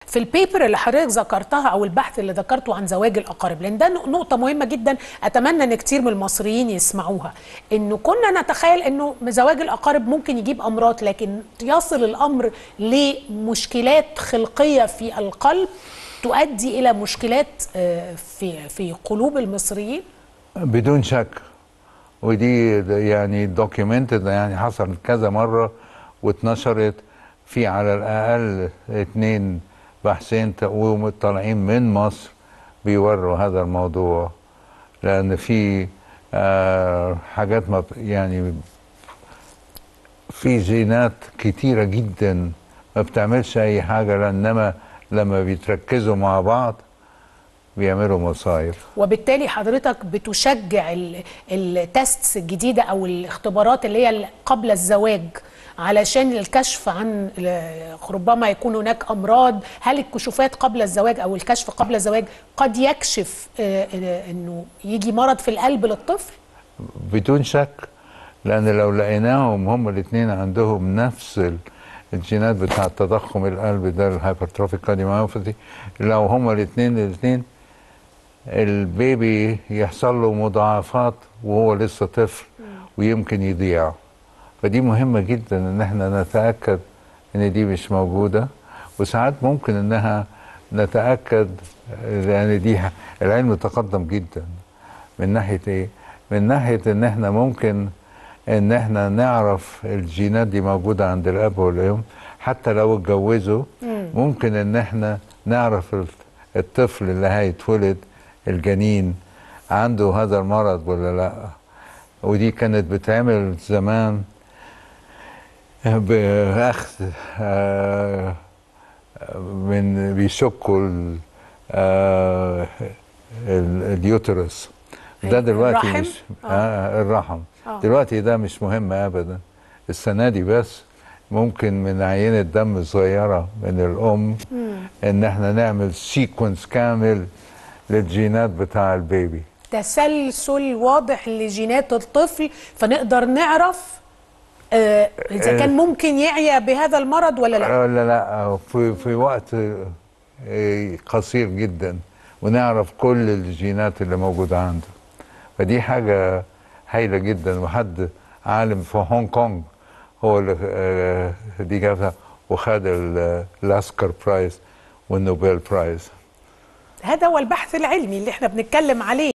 في البيبر اللي حضرتك ذكرتها او البحث اللي ذكرته عن زواج الاقارب لان ده نقطه مهمه جدا اتمنى ان كتير من المصريين يسمعوها انه كنا نتخيل انه زواج الاقارب ممكن يجيب امراض لكن يصل الامر لمشكلات خلقيه في القلب تؤدي الى مشكلات آه، في في قلوب المصريين بدون شك ودي يعني دوكيومنتد يعني حصلت كذا مره واتنشرت في على الاقل اتنين باحثين تقوم طالعين من مصر بيوروا هذا الموضوع لان في آه حاجات ما ب- يعني في جينات كتيره جدا ما بتعملش اي حاجه انما لما بيتركزوا مع بعض بيعملوا مصايب وبالتالي حضرتك بتشجع ال- التستس الجديده او الاختبارات اللي هي قبل الزواج علشان الكشف عن ال- ربما يكون هناك امراض هل الكشوفات قبل الزواج او الكشف قبل الزواج قد يكشف آه، آه، انه يجي مرض في القلب للطفل بدون شك لان لو لقيناهم هم الاثنين عندهم نفس ال- الجينات بتاع تضخم القلب ده الهايبرتروفيك كارديوميوباثي لو هم الاثنين الاثنين البيبي يحصل له مضاعفات وهو لسه طفل ويمكن يضيع فدي مهمة جدا ان احنا نتأكد ان دي مش موجودة وساعات ممكن انها نتأكد لان دي ح- العلم تقدم جدا من ناحية ايه؟ من ناحية ان احنا ممكن ان احنا نعرف الجينات دي موجودة عند الاب والام حتى لو اتجوزوا ممكن ان احنا نعرف ال- الطفل اللي هيتولد الجنين عنده هذا المرض ولا لا ودي كانت بتعمل زمان باخذ آه، من بيشكوا ال- آه، ال- اليوترس ده دلوقتي الرحم؟ مش آه. آه الرحم آه. دلوقتي ده مش مهم ابدا السنه دي بس ممكن من عينه دم صغيره من الام ان احنا نعمل سيكونس كامل للجينات بتاع البيبي تسلسل واضح لجينات الطفل فنقدر نعرف آه، اذا كان ممكن يعيا بهذا المرض ولا لا لا لا في في وقت آه، قصير جدا ونعرف كل الجينات اللي موجوده عنده فدي حاجه هايله جدا وحد عالم في هونج كونج هو اللي آه، دي جابها وخد ال- الاسكر برايز والنوبل برايز هذا هو البحث العلمي اللي احنا بنتكلم عليه